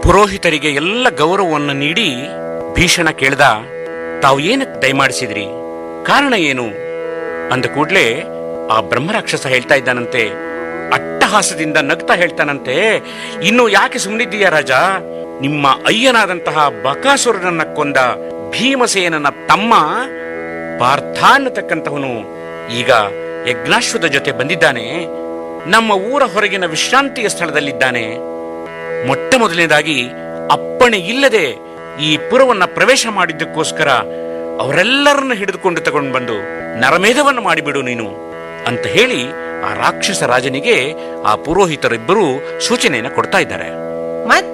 ಪುರೋಹಿತರಿಗೆ ಎಲ್ಲ ಗೌರವವನ್ನು ನೀಡಿ ಭೀಷಣ ಕೇಳ್ದ ತಾವು ಏನಕ್ಕೆ ದಯಮಾಡಿಸಿದ್ರಿ ಕಾರಣ ಏನು ಅಂದ ಕೂಡ್ಲೆ ಆ ಬ್ರಹ್ಮರಾಕ್ಷಸ ಹೇಳ್ತಾ ಇದ್ದಾನಂತೆ ಅಟ್ಟಹಾಸದಿಂದ ನಗ್ತಾ ಹೇಳ್ತಾನಂತೆ ಇನ್ನು ಯಾಕೆ ಸುಮ್ಮನಿದ್ದೀಯ ರಾಜ ನಿಮ್ಮ ಅಯ್ಯನಾದಂತಹ ಬಕಾಸುರನನ್ನ ಕೊಂದ ಭೀಮಸೇನನ ತಮ್ಮ ಪಾರ್ಥ ಅನ್ನತಕ್ಕಂತಹವನು ಈಗ ಯಜ್ಞಾಶ್ವದ ಜೊತೆ ಬಂದಿದ್ದಾನೆ ನಮ್ಮ ಊರ ಹೊರಗಿನ ವಿಶ್ರಾಂತಿಯ ಸ್ಥಳದಲ್ಲಿದ್ದಾನೆ ಮೊಟ್ಟ ಮೊದಲನೇದಾಗಿ ಅಪ್ಪಣೆ ಇಲ್ಲದೆ ಈ ಪುರವನ್ನ ಪ್ರವೇಶ ಮಾಡಿದ್ದಕ್ಕೋಸ್ಕರ ಅವರೆಲ್ಲರನ್ನ ಹಿಡಿದುಕೊಂಡು ತಗೊಂಡು ಬಂದು ನರಮೇಧವನ್ನು ಮಾಡಿಬಿಡು ನೀನು ಅಂತ ಹೇಳಿ ಆ ರಾಕ್ಷಸ ರಾಜನಿಗೆ ಆ ಪುರೋಹಿತರಿಬ್ಬರು ಸೂಚನೆಯನ್ನು ಕೊಡ್ತಾ ಇದ್ದಾರೆ ಮತ್